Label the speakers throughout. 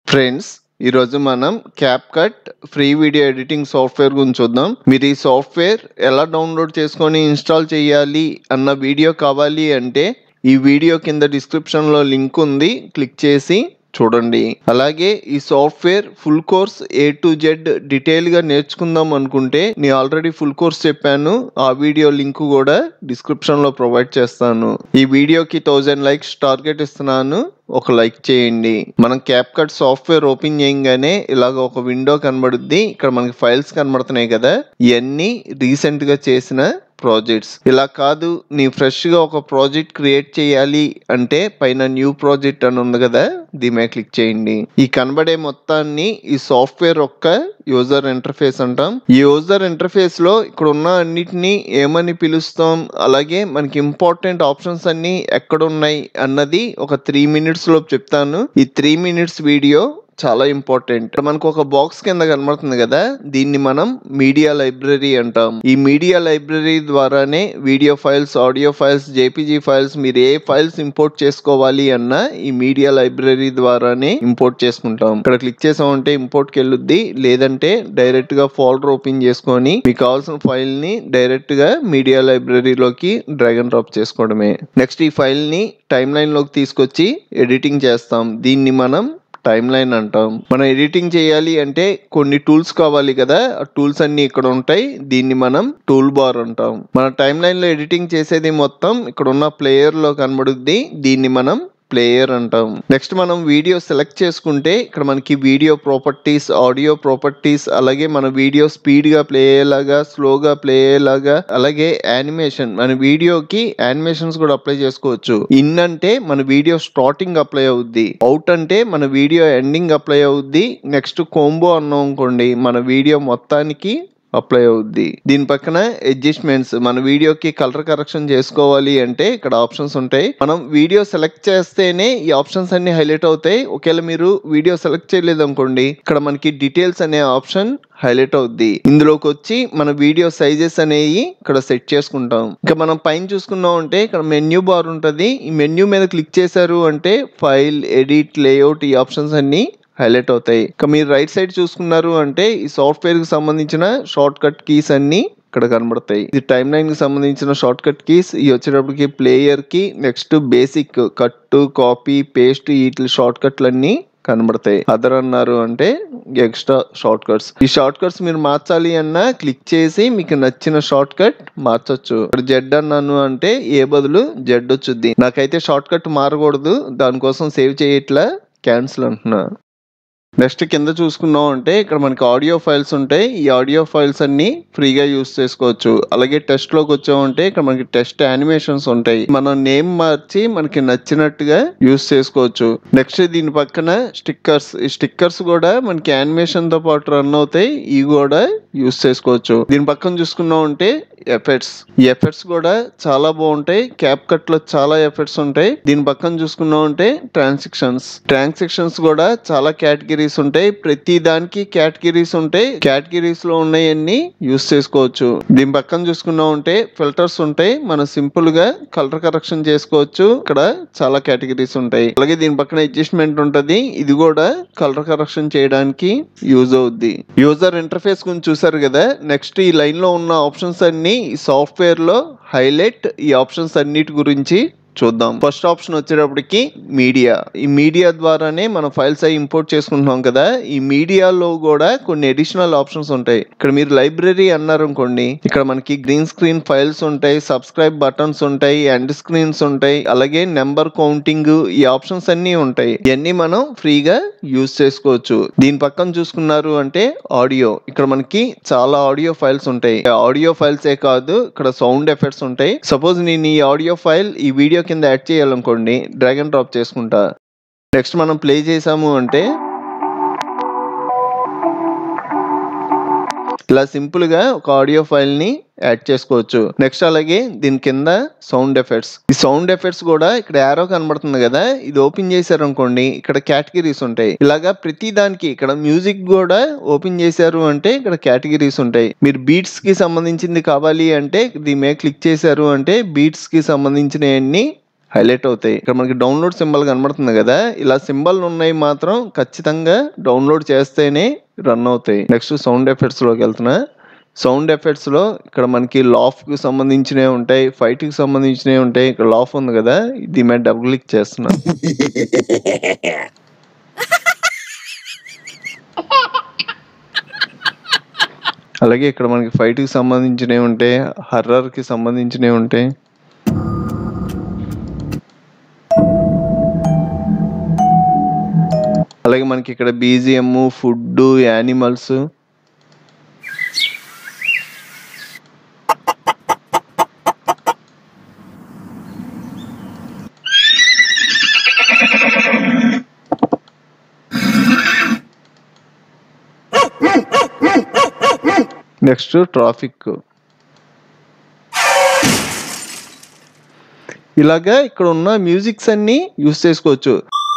Speaker 1: friends ఈరోజు మనం cap cut free video editing software గురించి చూద్దాం మీరు ఈ సాఫ్ట్వేర్ ఎలా డౌన్లోడ్ చేసుకొని ఇన్స్టాల్ చేయాలి అన్న వీడియో కావాలి అంటే ఈ వీడియో కింద డిస్క్రిప్షన్లో లింక్ ఉంది క్లిక్ చేసి చూడండి అలాగే ఈ software full course A to Z detail గా నేర్చుకుందాం అనుకుంటే నేను ఆల్రెడీ ఫుల్ కోర్స్ చెప్పాను ఆ వీడియో లింక్ కూడా డిస్క్రిప్షన్ లో ప్రొవైడ్ చేస్తాను ఈ వీడియోకి థౌజండ్ లైక్స్ టార్గెట్ ఇస్తున్నాను ఒక లైక్ చేయండి మనం క్యాప్ కట్ సాఫ్ట్వేర్ ఓపెన్ చేయగానే ఇలాగ ఒక విండో కనబడుద్ది ఇక్కడ మనకి ఫైల్స్ కనబడుతున్నాయి కదా ఇవన్నీ రీసెంట్ గా చేసిన ప్రాజెక్ట్స్ ఇలా కాదు నీ ఫ్రెష్ గా ఒక ప్రాజెక్ట్ క్రియేట్ చేయాలి అంటే పైన న్యూ ప్రాజెక్ట్ అని ఉంది కదా దీని మీద క్లిక్ చేయండి ఈ కనబడే మొత్తాన్ని ఈ సాఫ్ట్వేర్ ఒక్క యూజర్ ఇంటర్ఫేస్ అంటాం ఈ యూజర్ ఇంటర్ఫేస్ లో ఇక్కడ ఉన్న అన్నిటిని ఏమని పిలుస్తాం అలాగే మనకి ఇంపార్టెంట్ ఆప్షన్స్ అన్ని ఎక్కడ ఉన్నాయి అన్నది ఒక త్రీ మినిట్స్ లో చెప్తాను ఈ త్రీ మినిట్స్ వీడియో చాలా ఇంపార్టెంట్ మనకు ఒక బాక్స్ కింద కనబడుతుంది కదా దీన్ని మనం మీడియా లైబ్రరీ అంటాం ఈ మీడియా లైబ్రరీ ద్వారానే video files audio files JPG files మీరు ఏ ఫైల్స్ ఇంపోర్ట్ చేసుకోవాలి అన్నా ఈ మీడియా లైబ్రరీ ద్వారానే ఇంపోర్ట్ చేసుకుంటాం ఇక్కడ క్లిక్ చేసామంటే ఇంపోర్ట్ కి వెళ్ళుద్ది లేదంటే డైరెక్ట్ గా ఫోల్డర్ ఓపెన్ చేసుకొని మీకు కావాల్సిన ఫైల్ ని డైరెక్ట్ గా మీడియా లైబ్రరీలోకి డ్రాగ్ అండ్ డ్రాప్ చేసుకోవడమే నెక్స్ట్ ఈ ఫైల్ ని టైమ్ లైన్ లోకి తీసుకొచ్చి ఎడిటింగ్ చేస్తాం దీన్ని మనం టైం లైన్ అంటాం మనం ఎడిటింగ్ చేయాలి అంటే కొన్ని టూల్స్ కావాలి కదా ఆ టూల్స్ అన్ని ఇక్కడ ఉంటాయి దీన్ని మనం టూల్ బార్ అంటాం మన టైం లైన్ లో ఎడిటింగ్ చేసేది మొత్తం ఇక్కడ ఉన్న ప్లేయర్ లో కనబడుద్ది దీన్ని మనం ప్లేయర్ అంటాం నెక్స్ట్ మనం వీడియో సెలెక్ట్ చేసుకుంటే ఇక్కడ మనకి వీడియో ప్రాపర్టీస్ ఆడియో ప్రాపర్టీస్ అలాగే మన వీడియో స్పీడ్ గా ప్లే అయ్యేలాగా స్లోగా ప్లే అయ్యేలాగా అలాగే యానిమేషన్ మన వీడియోకి యానిమేషన్స్ కూడా అప్లై చేసుకోవచ్చు ఇన్ అంటే మన వీడియో స్టార్టింగ్ అప్లై అవుద్ది అవుట్ అంటే మన వీడియో ఎండింగ్ అప్లై అవుద్ది నెక్స్ట్ కోంబో అన్నాం అనుకోండి మన వీడియో మొత్తానికి అప్లై అవుద్ది దీని పక్కన అడ్జస్ట్మెంట్స్ మన వీడియోకి కలర్ కరెక్షన్ చేసుకోవాలి అంటే ఇక్కడ ఆప్షన్స్ ఉంటాయి మనం వీడియో సెలెక్ట్ చేస్తేనే ఈ ఆప్షన్స్ అన్ని హైలైట్ అవుతాయి ఒకవేళ మీరు వీడియో సెలెక్ట్ చేయలేదు అనుకోండి ఇక్కడ మనకి డీటెయిల్స్ అనే ఆప్షన్ హైలైట్ అవుద్ది ఇందులోకి వచ్చి మన వీడియో సైజెస్ అనేవి ఇక్కడ సెట్ చేసుకుంటాం ఇంకా మనం పైన చూసుకున్నాం అంటే ఇక్కడ మెన్యూ బార్ ఉంటుంది ఈ మెన్యూ మీద క్లిక్ చేశారు అంటే ఫైల్ ఎడిట్ లేఅవుట్ ఈ ఆప్షన్స్ అన్ని హైలైట్ అవుతాయి ఇక మీరు రైట్ సైడ్ చూసుకున్నారు అంటే ఈ సాఫ్ట్వేర్ కి సంబంధించిన షార్ట్ కట్ కీస్ అన్ని ఇక్కడ కనబడతాయి ఇది టైం లైన్ కి సంబంధించిన షార్ట్ కట్ కీస్ ఇవి వచ్చేటప్పటికి ప్లేయర్ కి next basic cut copy paste వీటి షార్ట్ కట్లన్నీ కనబడతాయి అదర్ అన్నారు అంటే ఎక్స్ట్రా షార్ట్ కట్స్ ఈ షార్ట్ కట్స్ మీరు మార్చాలి అన్నా క్లిక్ చేసి మీకు నచ్చిన షార్ట్ కట్ మార్చొచ్చు ఇప్పుడు జెడ్ అన్నాను అంటే ఏ బదులు జెడ్ వచ్చుద్ది నాకైతే షార్ట్ కట్ మారకూడదు దానికోసం సేవ్ చేయట్లా క్యాన్సిల్ అంటున్నా నెక్స్ట్ కింద చూసుకున్నాం అంటే ఇక్కడ మనకి ఆడియో ఫైల్స్ ఉంటాయి ఈ ఆడియో ఫైల్స్ అన్ని ఫ్రీగా యూస్ చేసుకోవచ్చు అలాగే టెస్ట్ లోకి వచ్చామంటే ఇక్కడ మనకి టెస్ట్ యానిమేషన్స్ ఉంటాయి మనం నేమ్ మార్చి మనకి నచ్చినట్టుగా యూస్ చేసుకోవచ్చు నెక్స్ట్ దీని పక్కన స్టిక్కర్స్ ఈ స్టిక్కర్స్ కూడా మనకి యానిమేషన్ తో పాటు రన్ అవుతాయి ఇవి కూడా యూస్ చేసుకోవచ్చు దీని పక్కన చూసుకున్నాం అంటే ఎఫెక్ట్స్ ఈ ఎఫెక్ట్స్ కూడా చాలా బాగుంటాయి క్యాప్ కట్ లో చాలా ఎఫెక్ట్స్ ఉంటాయి దీని పక్కన చూసుకున్నాం అంటే ట్రాన్సాక్షన్స్ ట్రాన్సాక్షన్స్ కూడా చాలా కేటగిరీస్ ఉంటాయి ప్రతి దానికి కేటగిరీస్ ఉంటాయి కేటగిరీస్ లో ఉన్నాయన్ని యూస్ చేసుకోవచ్చు దీని పక్కన చూసుకున్నాం అంటే ఫిల్టర్స్ ఉంటాయి మనం సింపుల్ గా కలర్ కరెక్షన్ చేసుకోవచ్చు ఇక్కడ చాలా కేటగిరీస్ ఉంటాయి అలాగే దీని పక్కన అడ్జస్ట్మెంట్ ఉంటది ఇది కూడా కలర్ కరెక్షన్ చేయడానికి యూజ్ అవుద్ది యూజర్ ఇంటర్ఫేస్ గురించి చూసారు కదా నెక్స్ట్ ఈ లైన్ లో ఉన్న ఆప్షన్స్ అన్ని ఈ సాఫ్ట్వేర్ లో హైలైట్ ఈ ఆప్షన్స్ అన్నిటి గురించి చూద్దాం ఫస్ట్ ఆప్షన్ వచ్చేటప్పటికి మీడియా ఈ మీడియా ద్వారానే మనం ఫైల్స్ అవి ఇంపోర్ట్ చేసుకుంటున్నాం కదా ఈ మీడియాలో కూడా కొన్ని అడిషనల్ ఆప్షన్స్ ఉంటాయి ఇక్కడ మీరు లైబ్రరీ అన్నారు అనుకోండి ఇక్కడ మనకి గ్రీన్ స్క్రీన్ ఫైల్స్ ఉంటాయి సబ్స్క్రైబ్ బటన్స్ ఉంటాయి ఎండ్ స్క్రీన్స్ ఉంటాయి అలాగే నెంబర్ కౌంటింగ్ ఈ ఆప్షన్స్ అన్ని ఉంటాయి ఇవన్నీ మనం ఫ్రీగా యూజ్ చేసుకోవచ్చు దీని పక్కన చూసుకున్నారు అంటే ఆడియో ఇక్కడ మనకి చాలా ఆడియో ఫైల్స్ ఉంటాయి ఆడియో ఫైల్సే కాదు ఇక్కడ సౌండ్ ఎఫెక్ట్స్ ఉంటాయి సపోజ్ నేను ఈ ఆడియో ఫైల్ ఈ వీడియో కింద యాడ్ చేయాలనుకోండి డ్రాగ్ అండ్ డ్రాప్ చేసుకుంటా నెక్స్ట్ మనం ప్లే చేసాము అంటే ఇలా సింపుల్ గా ఒక ఆడియో ఫైల్ ని యాడ్ చేసుకోవచ్చు నెక్స్ట్ అలాగే దీని కింద సౌండ్ ఎఫెక్ట్స్ ఈ సౌండ్ ఎఫెక్ట్స్ కూడా ఇక్కడ యారో కనబడుతుంది కదా ఇది ఓపెన్ చేశారు అనుకోండి ఇక్కడ కేటగిరీస్ ఉంటాయి ఇలాగా ప్రతి దానికి ఇక్కడ మ్యూజిక్ కూడా ఓపెన్ చేశారు అంటే ఇక్కడ కేటగిరీస్ ఉంటాయి మీరు బీట్స్ కి సంబంధించింది కావాలి అంటే దీని మీద క్లిక్ చేశారు అంటే బీట్స్ కి సంబంధించినవన్నీ హైలైట్ అవుతాయి ఇక్కడ మనకి డౌన్లోడ్ సింబల్ కనబడుతుంది కదా ఇలా సింబల్ ఉన్నాయి మాత్రం ఖచ్చితంగా డౌన్లోడ్ చేస్తేనే రన్ అవుతాయి నెక్స్ట్ సౌండ్ ఎఫెక్ట్స్ లోకి వెళ్తున్నా సౌండ్ ఎఫెక్ట్స్ లో ఇక్కడ మనకి లాఫ్ కి సంబంధించినవి ఉంటాయి ఫైట్ కి సంబంధించినవి ఉంటాయి ఇక్కడ లాఫ్ ఉంది కదా దీని మీద డబుల్ క్లిక్ చేస్తున్నా అలాగే ఇక్కడ మనకి ఫైట్ కి సంబంధించినవి ఉంటాయి హర్రర్ కి సంబంధించినవి ఉంటాయి అలాగే మనకి ఇక్కడ BGM food animals next traffic ఇలాగా ఇక్కడ ఉన్న మ్యూజిక్స్ అన్ని యూస్ చేసుకోవచ్చు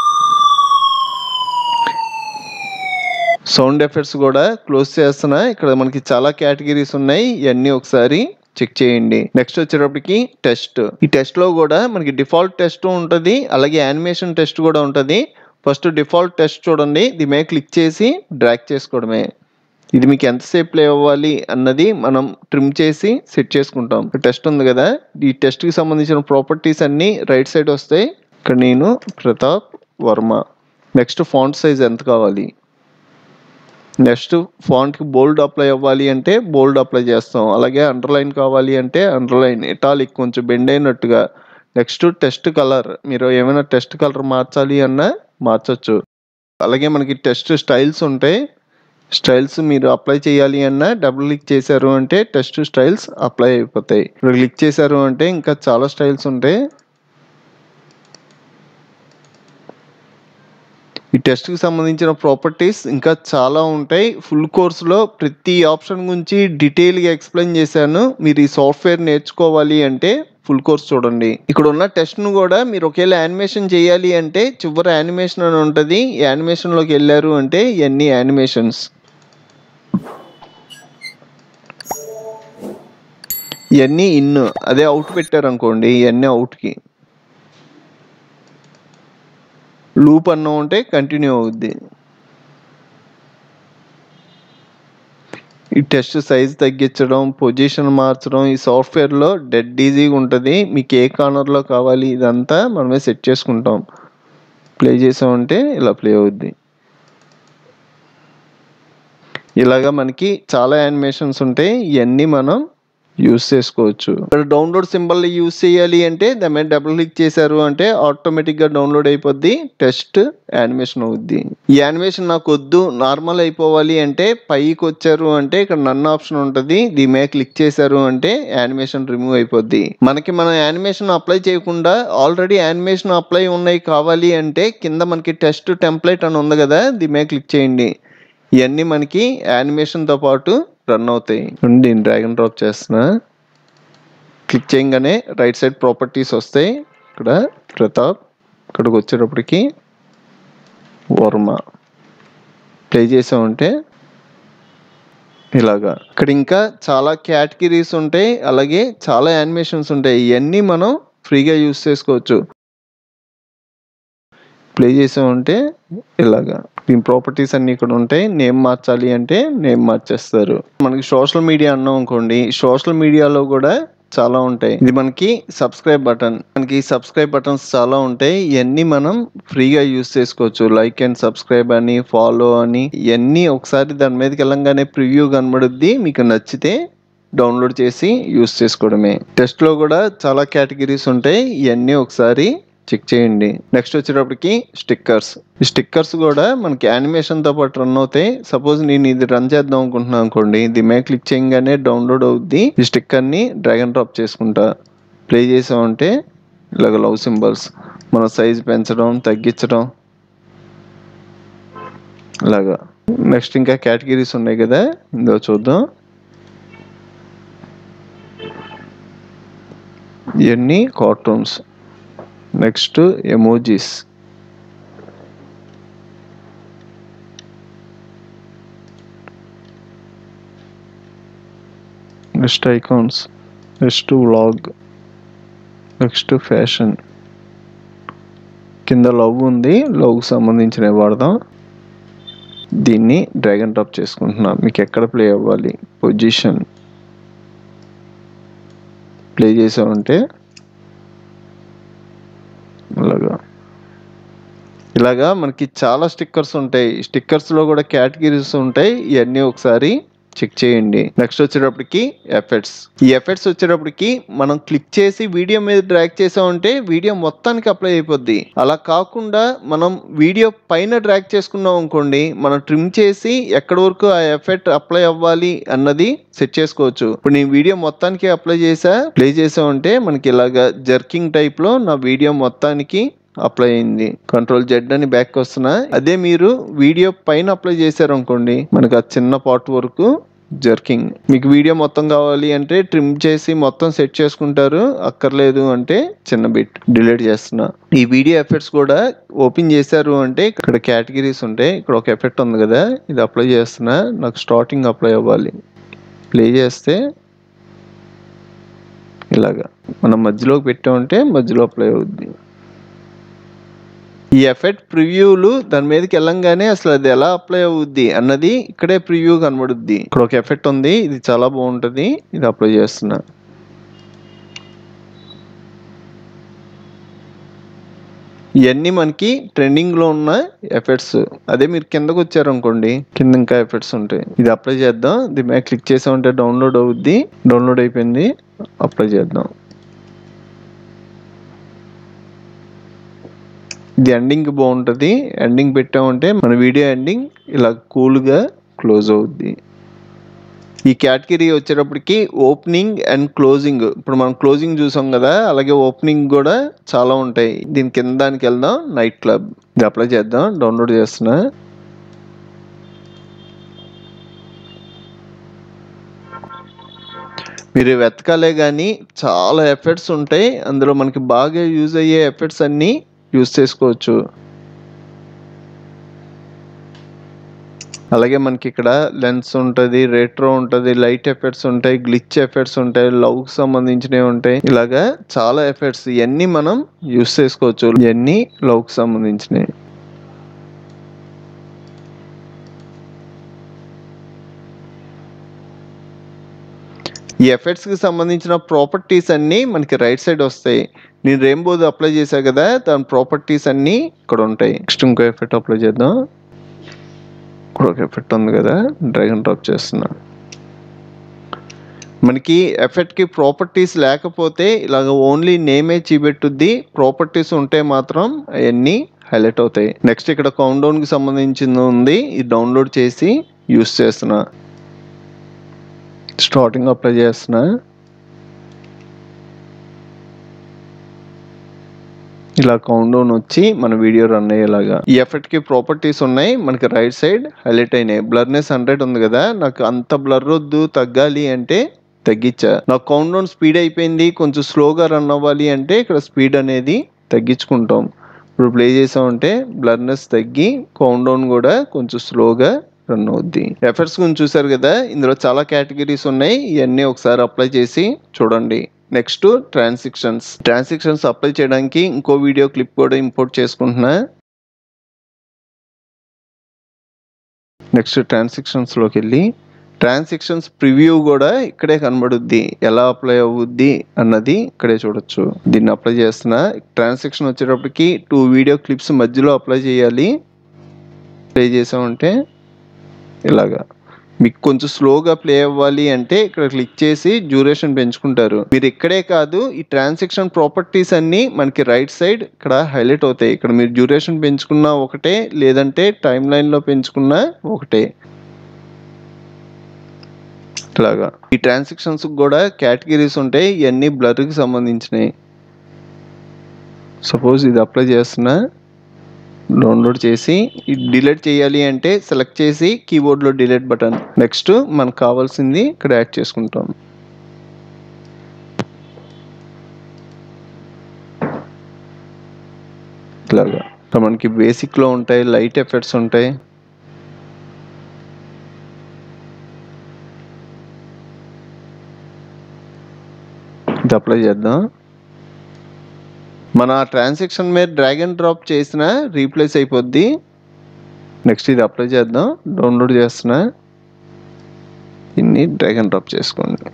Speaker 1: సౌండ్ ఎఫెక్ట్స్ కూడా క్లోజ్ చేస్తున్నా ఇక్కడ మనకి చాలా కేటగిరీస్ ఉన్నాయి ఇవన్నీ ఒకసారి చెక్ చేయండి నెక్స్ట్ వచ్చేటప్పటికి టెస్ట్ ఈ టెస్ట్ లో కూడా మనకి డిఫాల్ట్ టెస్ట్ ఉంటది అలాగే యానిమేషన్ టెస్ట్ కూడా ఉంటది ఫస్ట్ డిఫాల్ట్ టెస్ట్ చూడండి దీని మీద క్లిక్ చేసి డ్రాగ్ చేసుకోవడమే ఇది మీకు ఎంతసేపు ప్లే అవ్వాలి అన్నది మనం ట్రిమ్ చేసి సెట్ చేసుకుంటాం టెస్ట్ ఉంది కదా ఈ టెస్ట్ కి సంబంధించిన ప్రాపర్టీస్ అన్ని రైట్ సైడ్ వస్తాయి ఇక్కడ నేను Pratap Varma next font size ఎంత కావాలి నెక్స్ట్ ఫాంట్కి బోల్డ్ అప్లై అవ్వాలి అంటే బోల్డ్ అప్లై చేస్తాం అలాగే అండర్లైన్ కావాలి అంటే అండర్లైన్ ఇటాలిక్ కొంచెం బెండ్ అయినట్టుగా నెక్స్ట్ టెస్ట్ కలర్ మీరు ఏమైనా టెస్ట్ కలర్ మార్చాలి అన్నా మార్చొచ్చు అలాగే మనకి టెస్ట్ స్టైల్స్ ఉంటాయి స్టైల్స్ మీరు అప్లై చేయాలి అన్నా డబుల్ క్లిక్ చేశారు అంటే టెస్ట్ స్టైల్స్ అప్లై అయిపోతాయి ఇప్పుడు క్లిక్ చేశారు అంటే ఇంకా చాలా స్టైల్స్ ఉంటాయి ఈ టెస్ట్కి సంబంధించిన ప్రాపర్టీస్ ఇంకా చాలా ఉంటాయి ఫుల్ కోర్సులో ప్రతి ఆప్షన్ గురించి డీటెయిల్గా ఎక్స్ప్లెయిన్ చేశాను మీరు ఈ సాఫ్ట్వేర్ నేర్చుకోవాలి అంటే ఫుల్ కోర్స్ చూడండి ఇక్కడ ఉన్న టెస్ట్ను కూడా మీరు ఒకవేళ యానిమేషన్ చేయాలి అంటే చివరి యానిమేషన్ అని ఉంటుంది యానిమేషన్లోకి వెళ్ళారు అంటే ఇవన్నీ యానిమేషన్స్ ఇవన్నీ ఇన్ అదే అవుట్ పెట్టారు అనుకోండి ఇవన్నీ అవుట్కి లూప్ అన్న ఉంటే కంటిన్యూ అవుద్ది ఈ టెస్ట్ సైజ్ తగ్గించడం పొజిషన్ మార్చడం ఈ సాఫ్ట్వేర్లో డెడ్ ఈజీగా ఉంటుంది మీకు ఏ కార్నర్లో కావాలి ఇదంతా మనమే సెట్ చేసుకుంటాం ప్లే చేసామంటే ఇలా ప్లే అవుద్ది ఇలాగా మనకి చాలా యానిమేషన్స్ ఉంటాయి ఇవన్నీ మనం యూస్ చేసుకోవచ్చు ఇక్కడ డౌన్లోడ్ సింబల్ యూస్ చేయాలి అంటే దాని మీద డబుల్ క్లిక్ చేశారు అంటే ఆటోమేటిక్ గా డౌన్లోడ్ అయిపోద్ది టెస్ట్ యానిమేషన్ అవుద్ది ఈ యానిమేషన్ నాకు వద్దు నార్మల్ అయిపోవాలి అంటే పైకి వచ్చారు అంటే ఇక్కడ నన్ ఆప్షన్ ఉంటుంది దీని మీద క్లిక్ చేశారు అంటే యానిమేషన్ రిమూవ్ అయిపోద్ది మనకి మనం యానిమేషన్ అప్లై చేయకుండా ఆల్రెడీ యానిమేషన్ అప్లై ఉన్నాయి కావాలి అంటే కింద మనకి టెస్ట్ టెంప్లెట్ అని ఉంది కదా దీని మీద క్లిక్ చేయండి ఇవన్నీ మనకి యానిమేషన్తో పాటు రన్ అవుతాయి దీన్ని డ్రాగన్ డ్రాప్ చేస్తున్నా క్లిక్ చేయగానే రైట్ సైడ్ ప్రాపర్టీస్ వస్తాయి ఇక్కడ ప్రతాప్ ఇక్కడికి వచ్చేటప్పటికి వర్మ ప్లే చేసామంటే ఇలాగా ఇక్కడ ఇంకా చాలా కేటగిరీస్ ఉంటాయి అలాగే చాలా యానిమేషన్స్ ఉంటాయి ఇవన్నీ మనం ఫ్రీగా యూస్ చేసుకోవచ్చు ప్లే చేసామంటే ఇలాగా దీని ప్రాపర్టీస్ అన్ని ఇక్కడ ఉంటాయి నేమ్ మార్చాలి అంటే నేమ్ మార్చేస్తారు మనకి సోషల్ మీడియా అన్నాం అనుకోండి సోషల్ మీడియాలో కూడా చాలా ఉంటాయి ఇది మనకి సబ్స్క్రైబ్ బటన్ మనకి సబ్స్క్రైబ్ బటన్స్ చాలా ఉంటాయి ఇవన్నీ మనం ఫ్రీగా యూస్ చేసుకోవచ్చు లైక్ అండ్ సబ్స్క్రైబ్ అని ఫాలో అని ఇవన్నీ ఒకసారి దాని మీదకి వెళ్ళంగానే ప్రివ్యూ కనబడుద్ది మీకు నచ్చితే డౌన్లోడ్ చేసి యూస్ చేసుకోవడమే టెస్ట్ లో కూడా చాలా కేటగిరీస్ ఉంటాయి ఇవన్నీ ఒకసారి చెక్ చేయండి నెక్స్ట్ వచ్చేటప్పటికి స్టిక్కర్స్ ఈ స్టిక్కర్స్ కూడా మనకి యానిమేషన్ తో పాటు రన్ అవుతాయి సపోజ్ నేను ఇది రన్ చేద్దాం అనుకుంటున్నాను అనుకోండి ఇది మే క్లిక్ చేయగానే డౌన్లోడ్ అవుద్ది ఈ స్టిక్కర్ ని డ్రాగ్ అండ్ డ్రాప్ చేసుకుంటా ప్లే చేసామంటే ఇలాగ లవ్ సింబల్స్ మన సైజ్ పెంచడం తగ్గించడం ఇలాగా నెక్స్ట్ ఇంకా కేటగిరీస్ ఉన్నాయి కదా ఇందో చూద్దాం ఇవన్నీ cartoons next emojis next icons next vlog next fashion కింద లవ్ ఉంది లవ్కి సంబంధించినవి వాడదాం దీన్ని డ్రాగన్ టాప్ చేసుకుంటున్నా మీకు ఎక్కడ ప్లే అవ్వాలి పొజిషన్ ప్లే చేసామంటే అలాగా ఇలాగా మనకి చాలా స్టిక్కర్స్ ఉంటాయి స్టిక్కర్స్లో కూడా కేటగిరీస్ ఉంటాయి ఇవన్నీ ఒకసారి చెక్ చేయండి నెక్స్ట్ వచ్చేటప్పటికి ఎఫెక్ట్స్ ఈ ఎఫెక్ట్స్ వచ్చేటప్పటికి మనం క్లిక్ చేసి వీడియో మీద డ్రాగ్ చేసామంటే వీడియో మొత్తానికి అప్లై అయిపోద్ది అలా కాకుండా మనం వీడియో పైన డ్రాగ్ చేసుకున్నాం అనుకోండి మనం ట్రిమ్ చేసి ఎక్కడి వరకు ఆ ఎఫెక్ట్ అప్లై అవ్వాలి అన్నది సెట్ చేసుకోవచ్చు ఇప్పుడు నేను వీడియో మొత్తానికి అప్లై చేసా ప్లే చేసామంటే మనకి ఇలాగా జర్కింగ్ టైప్ లో నా వీడియో మొత్తానికి అప్లై అయింది కంట్రోల్ జెడ్ అని బ్యాక్ వస్తున్నా అదే మీరు వీడియో పైన అప్లై చేశారు అనుకోండి మనకి ఆ చిన్న పార్ట్ వరకు జర్కింగ్ మీకు వీడియో మొత్తం కావాలి అంటే ట్రిమ్ చేసి మొత్తం సెట్ చేసుకుంటారు అక్కర్లేదు అంటే చిన్న బిట్ డిలీట్ చేస్తున్నా ఈ వీడియో ఎఫెక్ట్స్ కూడా ఓపెన్ చేశారు అంటే ఇక్కడ కేటగిరీస్ ఉంటాయి ఇక్కడ ఒక ఎఫెక్ట్ ఉంది కదా ఇది అప్లై చేస్తున్నా నాకు స్టార్టింగ్ అప్లై అవ్వాలి ప్లే చేస్తే ఇలాగా మనం మధ్యలోకి పెట్టామంటే మధ్యలో అప్లై అవుద్ది ఈ ఎఫెక్ట్ ప్రివ్యూలు దాని మీదకి వెళ్ళంగానే అసలు అది ఎలా అప్లై అవుద్ది అన్నది ఇక్కడే ప్రివ్యూ కనబడుద్ది ఇక్కడ ఒక ఎఫెక్ట్ ఉంది ఇది చాలా బాగుంటుంది ఇది అప్లై చేస్తున్నా ఇవన్నీ మనకి ట్రెండింగ్ లో ఉన్న ఎఫెక్ట్స్ అదే మీరు కిందకు వచ్చారనుకోండి కింద ఇంకా ఎఫెక్ట్స్ ఉంటాయి ఇది అప్లై చేద్దాం దీని మీద క్లిక్ చేసామంటే డౌన్లోడ్ అవుద్ది డౌన్లోడ్ అయిపోయింది అప్లై చేద్దాం ఇది ఎండింగ్ బాగుంటుంది ఎండింగ్ పెట్టామంటే మన వీడియో ఎండింగ్ ఇలా కూల్గా క్లోజ్ అవుద్ది ఈ కేటగిరీ వచ్చేటప్పటికి ఓపెనింగ్ అండ్ క్లోజింగ్ ఇప్పుడు మనం క్లోజింగ్ చూసాం కదా అలాగే ఓపెనింగ్ కూడా చాలా ఉంటాయి దీని కింద దానికి వెళ్దాం నైట్ క్లబ్ ఇది అప్లై చేద్దాం డౌన్లోడ్ చేస్తున్నా మీరు వెతకాలే కానీ చాలా ఎఫెక్ట్స్ ఉంటాయి అందులో మనకి బాగా యూజ్ అయ్యే ఎఫెక్ట్స్ అన్నీ యూజ్ చేసుకోవచ్చు అలాగే మనకి ఇక్కడ లెన్స్ ఉంటుంది రెట్రో ఉంటుంది లైట్ ఎఫెక్ట్స్ ఉంటాయి గ్లిచ్ ఎఫెక్ట్స్ ఉంటాయి లవ్కి సంబంధించినవి ఉంటాయి ఇలాగా చాలా ఎఫెక్ట్స్ ఇవన్నీ మనం యూస్ చేసుకోవచ్చు ఇవన్నీ లవ్కి సంబంధించినవి ఈ ఎఫెక్ట్స్ కి సంబంధించిన ప్రాపర్టీస్ అన్నీ మనకి రైట్ సైడ్ వస్తాయి నేను రెయిన్బోది అప్లై చేశా కదా దాని ప్రాపర్టీస్ అన్నీ ఇక్కడ ఉంటాయి నెక్స్ట్ ఇంకో ఎఫెక్ట్ అప్లై చేద్దాం ఇక్కడ ఒక ఎఫెక్ట్ ఉంది కదా డ్రాగన్ డ్రాప్ చేస్తున్నా మనకి ఎఫెక్ట్ కి ప్రాపర్టీస్ లేకపోతే ఇలాగ ఓన్లీ నేమే చూపెట్టుద్ది ప్రాపర్టీస్ ఉంటే మాత్రం అవన్నీ హైలైట్ అవుతాయి నెక్స్ట్ ఇక్కడ కౌంట్ డౌన్ కి సంబంధించింది ఉంది ఇది డౌన్లోడ్ చేసి యూస్ చేస్తున్నా స్టార్టింగ్ అప్లై చేస్తున్నా ఇలా కౌంట్ డౌన్ వచ్చి మన వీడియో రన్ అయ్యేలాగా ఈ ఎఫెక్ట్ కి ప్రాపర్టీస్ ఉన్నాయి మనకి రైట్ సైడ్ హైలైట్ అయినాయి బ్లర్నెస్ హండ్రెడ్ ఉంది కదా నాకు అంత బ్లర్ వద్దు తగ్గాలి అంటే తగ్గించా నాకు కౌంట్ డౌన్ స్పీడ్ అయిపోయింది కొంచెం స్లోగా రన్ అవ్వాలి అంటే ఇక్కడ స్పీడ్ అనేది తగ్గించుకుంటాం ఇప్పుడు ప్లే చేసామంటే బ్లర్నెస్ తగ్గి కౌంట్ డౌన్ కూడా కొంచెం స్లోగా రన్ అవుద్ది ఎఫర్ట్స్ గురించి చూసారు కదా ఇందులో చాలా కేటగిరీస్ ఉన్నాయి ఇవన్నీ ఒకసారి అప్లై చేసి చూడండి నెక్స్ట్ ట్రాన్సిక్షన్స్ ట్రాన్సిక్షన్స్ అప్లై చేయడానికి ఇంకో వీడియో క్లిప్ కూడా ఇంపోర్ట్ చేసుకుంటున్నా నెక్స్ట్ ట్రాన్సిక్షన్స్ లోకి వెళ్ళి ట్రాన్సాక్షన్స్ ప్రివ్యూ కూడా ఇక్కడే కనబడుద్ది ఎలా అప్లై అవుద్ది అన్నది ఇక్కడే చూడొచ్చు దీన్ని అప్లై చేస్తున్నా ట్రాన్సాక్షన్ వచ్చేటప్పటికి టూ వీడియో క్లిప్స్ మధ్యలో అప్లై చేయాలి ప్లే చేసామంటే ఇలాగా మీకు కొంచెం స్లోగా ప్లే అవ్వాలి అంటే ఇక్కడ క్లిక్ చేసి డ్యూరేషన్ పెంచుకుంటారు మీరు ఇక్కడే కాదు ఈ ట్రాన్సాక్షన్ ప్రాపర్టీస్ అన్ని మనకి రైట్ సైడ్ ఇక్కడ హైలైట్ అవుతాయి ఇక్కడ మీరు డ్యూరేషన్ పెంచుకున్నా ఒకటే లేదంటే టైం లైన్లో పెంచుకున్నా ఒకటే ఇట్లాగా ఈ ట్రాన్సాక్షన్స్ కూడా కేటగిరీస్ ఉంటాయి ఇవన్నీ బ్లర్కి సంబంధించినవి సపోజ్ ఇది అప్లై చేస్తున్నా డౌన్లోడ్ చేసి డిలీట్ చేయాలి అంటే సెలెక్ట్ చేసి కీబోర్డ్లో డిలీట్ బటన్ నెక్స్ట్ మనకు కావాల్సింది ఇక్కడ యాడ్ చేసుకుంటాం ఇలాగా ఇక్కడ మనకి బేసిక్లో ఉంటాయి లైట్ ఎఫెక్ట్స్ ఉంటాయి ఇది అప్లై చేద్దాం మన ట్రాన్సాక్షన్ మీద డ్రాగ్ అండ్ డ్రాప్ చేసిన రీప్లేస్ అయిపోద్ది నెక్స్ట్ ఇది అప్లై చేద్దాం డౌన్లోడ్ చేస్తున్నా దీన్ని డ్రాగ్ అండ్ డ్రాప్ చేసుకోండి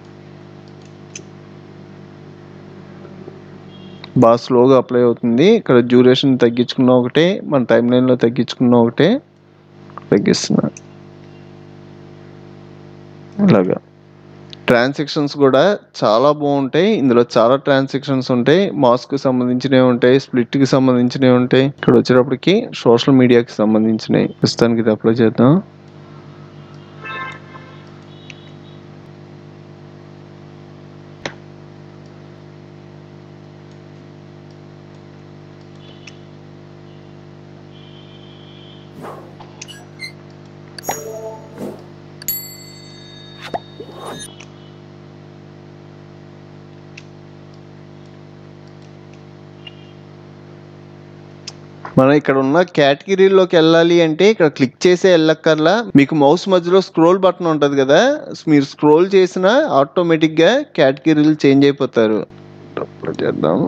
Speaker 1: బాగా స్లోగా అప్లై అవుతుంది ఇక్కడ డ్యూరేషన్ తగ్గించుకున్న ఒకటే మన టైం లైన్లో తగ్గించుకున్న ఒకటే తగ్గిస్తున్నా ఇలాగా ట్రాన్సాక్షన్స్ కూడా చాలా బాగుంటాయి ఇందులో చాలా ట్రాన్సాక్షన్స్ ఉంటాయి మాస్క్ సంబంధించినవి ఉంటాయి స్ప్లిట్ కి సంబంధించినవి ఉంటాయి ఇక్కడ వచ్చేటప్పటికి సోషల్ మీడియాకి సంబంధించినవి ప్రస్తుతానికి ఇది అప్లై చేద్దాం మనం ఇక్కడ ఉన్న కేటగిరీలోకి వెళ్ళాలి అంటే ఇక్కడ క్లిక్ చేసే వెళ్ళక్కర్లా మీకు మౌస్ మధ్యలో స్క్రోల్ బటన్ ఉంటుంది కదా మీరు స్క్రోల్ చేసినా ఆటోమేటిక్గా కేటగిరీలు చేంజ్ అయిపోతారు అప్లై చేద్దాం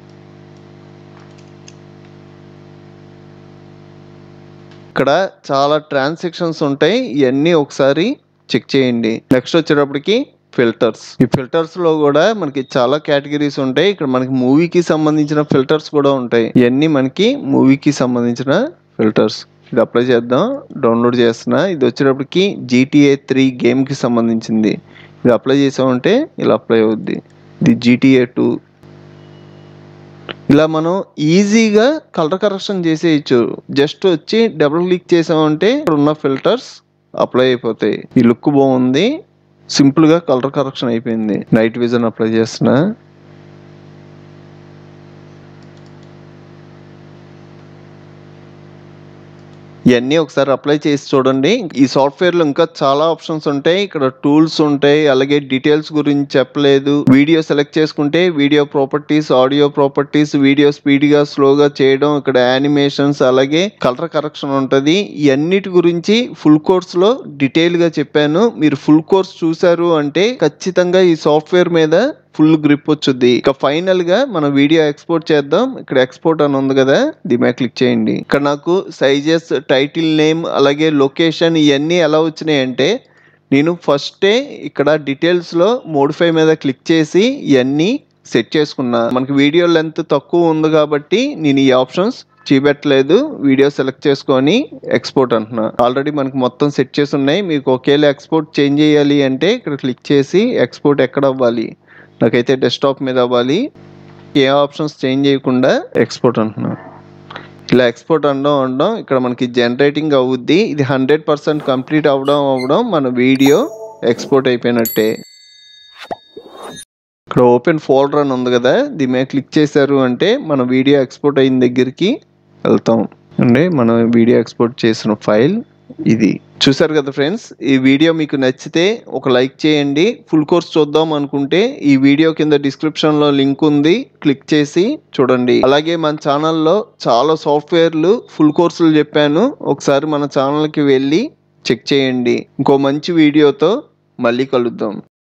Speaker 1: ఇక్కడ చాలా ట్రాన్సాక్షన్స్ ఉంటాయి ఇవన్నీ ఒకసారి చెక్ చేయండి నెక్స్ట్ వచ్చేటప్పటికి ఫిల్టర్స్ ఈ ఫిల్టర్స్ లో కూడా మనకి చాలా కేటగిరీస్ ఉంటాయి ఇక్కడ మనకి మూవీకి సంబంధించిన ఫిల్టర్స్ కూడా ఉంటాయి ఇవన్నీ మనకి మూవీకి సంబంధించిన ఫిల్టర్స్ ఇది అప్లై చేద్దాం డౌన్లోడ్ చేస్తున్నా ఇది వచ్చేటప్పటికి జీటీఏ త్రీ గేమ్ కి సంబంధించింది ఇది అప్లై చేసామంటే ఇలా అప్లై అవుద్ది ఇది జీటీఏ టూ ఇలా మనం ఈజీగా కలర్ కరెక్షన్ చేసేయచ్చు జస్ట్ వచ్చి డబుల్ క్లిక్ చేసామంటే ఇక్కడ ఉన్న ఫిల్టర్స్ అప్లై అయిపోతాయి ఈ లుక్ బాగుంది సింపుల్ గా కలర్ కరెక్షన్ అయిపోయింది నైట్ విజన్ అప్లై చేస్తున్నా ఇవన్నీ ఒకసారి అప్లై చేసి చూడండి ఈ సాఫ్ట్వేర్ లో ఇంకా చాలా ఆప్షన్స్ ఉంటాయి ఇక్కడ టూల్స్ ఉంటాయి అలాగే డీటెయిల్స్ గురించి చెప్పలేదు వీడియో సెలెక్ట్ చేసుకుంటే video properties audio properties video speed గా స్లోగా చేయడం ఇక్కడ యానిమేషన్స్ అలాగే కలర్ కరెక్షన్ ఉంటది ఇవన్నిటి గురించి ఫుల్ కోర్స్ లో డీటెయిల్ గా చెప్పాను మీరు ఫుల్ కోర్స్ చూసారు అంటే ఖచ్చితంగా ఈ సాఫ్ట్వేర్ మీద ఫుల్ గ్రిప్ వచ్చుద్ది ఇక ఫైనల్ గా మనం వీడియో ఎక్స్పోర్ట్ చేద్దాం ఇక్కడ ఎక్స్పోర్ట్ అని ఉంది కదా దీని మీద క్లిక్ చేయండి ఇక్కడ నాకు సైజెస్ టైటిల్ నేమ్ అలాగే లొకేషన్ ఇవన్నీ ఎలా వచ్చినాయి అంటే నేను ఫస్టే ఇక్కడ డీటెయిల్స్ లో మోడిఫై మీద క్లిక్ చేసి ఇవన్నీ సెట్ చేసుకున్నా మనకి వీడియో లెంత్ తక్కువ ఉంది కాబట్టి నేను ఈ ఆప్షన్స్ చూపెట్టలేదు వీడియో సెలెక్ట్ చేసుకొని ఎక్స్పోర్ట్ అంటున్నా ఆల్రెడీ మనకి మొత్తం సెట్ చేసి ఉన్నాయి మీకు ఒకేలా ఎక్స్పోర్ట్ చేంజ్ చేయాలి అంటే ఇక్కడ క్లిక్ చేసి ఎక్స్పోర్ట్ ఎక్కడ అవ్వాలి నాకైతే డెస్క్టాప్ మీద అవ్వాలి ఏ ఆప్షన్స్ చేంజ్ చేయకుండా ఎక్స్పోర్ట్ అంటున్నా ఇలా ఎక్స్పోర్ట్ అనడం అనడం ఇక్కడ మనకి జనరేటింగ్ అవుద్ది ఇది హండ్రెడ్ పర్సెంట్ కంప్లీట్ అవ్వడం అవ్వడం మన వీడియో ఎక్స్పోర్ట్ అయిపోయినట్టే ఇక్కడ ఓపెన్ ఫోల్డర్ అని ఉంది కదా దీని మీద క్లిక్ చేశారు అంటే మన వీడియో ఎక్స్పోర్ట్ అయిన దగ్గరికి వెళ్తాం అంటే మనం వీడియో ఎక్స్పోర్ట్ చేసిన ఫైల్ ఇది చూసారు కదా ఫ్రెండ్స్ ఈ వీడియో మీకు నచ్చితే ఒక లైక్ చేయండి ఫుల్ కోర్స్ చూద్దాం అనుకుంటే ఈ వీడియో కింద డిస్క్రిప్షన్ లో లింక్ ఉంది క్లిక్ చేసి చూడండి అలాగే మన ఛానల్లో చాలా సాఫ్ట్వేర్లు ఫుల్ కోర్సులు చెప్పాను ఒకసారి మన ఛానల్కి వెళ్ళి చెక్ చేయండి ఇంకో మంచి వీడియోతో మళ్ళీ కలుద్దాం